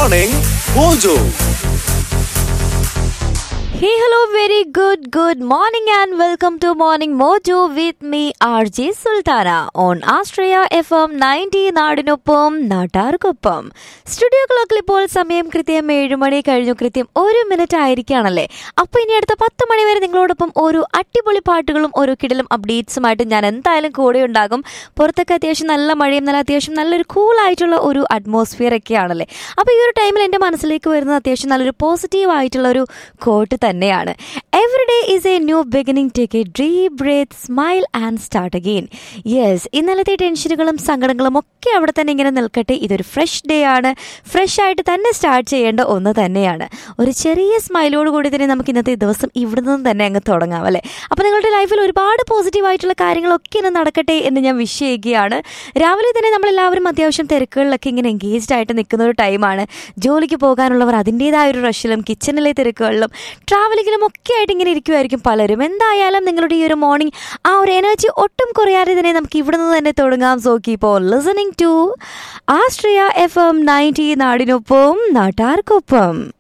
Morning Mojo. Hey, hello, very good, good morning, and welcome to Morning Mojo with me, RJ Sultana, on Astrea FM 90 നാടിനൊപ്പം നാട്ടാർക്കൊപ്പം studio ക്ലോക്കിൽ ഇപ്പോൾ സമയം കൃത്യം ഏഴ് മണി കഴിഞ്ഞു കൃത്യം ഒരു മിനിറ്റ് ആയിരിക്കുകയാണല്ലേ അപ്പോൾ ഇനി അടുത്ത പത്ത് മണി വരെ നിങ്ങളോടൊപ്പം ഓരോ അടിപൊളി പാട്ടുകളും ഓരോ കിടലും അപ്ഡേറ്റ്സുമായിട്ട് ഞാൻ എന്തായാലും കൂടെ ഉണ്ടാകും പുറത്തൊക്കെ അത്യാവശ്യം നല്ല മഴയും നല്ല അത്യാവശ്യം നല്ലൊരു കൂൾ ആയിട്ടുള്ള ഒരു അറ്റ്മോസ്ഫിയർ ഒക്കെ ആണല്ലേ അപ്പോൾ ഈ ഒരു ടൈമിൽ എൻ്റെ മനസ്സിലേക്ക് വരുന്നത് അത്യാവശ്യം നല്ലൊരു പോസിറ്റീവ് ആയിട്ടുള്ള ഒരു കോട്ട് തന്നെയാണ് every day is a new beginning take a deep breath smile and start again yes ഇന്നലത്തെ ടെൻഷനുകളും സങ്കടങ്ങളും ഒക്കെ അവിടെ തന്നെ ഇങ്ങനെ നിൽക്കട്ടെ ഇതൊരു ഫ്രഷ് ഡേ ആണ് ഫ്രഷ് ആയിട്ട് തന്നെ സ്റ്റാർട്ട് ചെയ്യേണ്ട ഒന്ന് തന്നെയാണ് ഒരു ചെറിയ സ്മൈലോട് കൂടി തന്നെ നമുക്ക് ഇന്നത്തെ ദിവസം ഇവിടെ നിന്ന് തന്നെ അങ്ങ് തുടങ്ങാം അല്ലേ അപ്പോൾ നിങ്ങളുടെ ലൈഫിൽ ഒരുപാട് പോസിറ്റീവ് ആയിട്ടുള്ള കാര്യങ്ങളൊക്കെ ഇന്ന് നടക്കട്ടെ എന്ന് ഞാൻ വിഷ് ചെയ്യുകയാണ് രാവിലെ തന്നെ നമ്മളെല്ലാവരും അത്യാവശ്യം തിരക്കുകളിലൊക്കെ ഇങ്ങനെ എൻഗേജ്ഡ് ആയിട്ട് നിൽക്കുന്ന ഒരു ടൈമാണ് ജോലിക്ക് പോകാനുള്ളവർ അതിൻ്റെതായ ഒരു റഷിലും കിച്ചണിലെ തിരക്കുകളിലും ട്രാവലിങ്ങിലും ഒക്കെ ആയിട്ട് ഇങ്ങനെ ഇരിക്കുമായിരിക്കും പലരും എന്തായാലും നിങ്ങളുടെ ഈ ഒരു മോർണിംഗ് ആ ഒരു എനർജി ഒട്ടും കുറയാതെ തന്നെ നമുക്ക് ഇവിടെ നിന്ന് തന്നെ തുടങ്ങാം so keep on listening to Astria F M ninety നാടിനൊപ്പം നാട്ടാർക്കൊപ്പം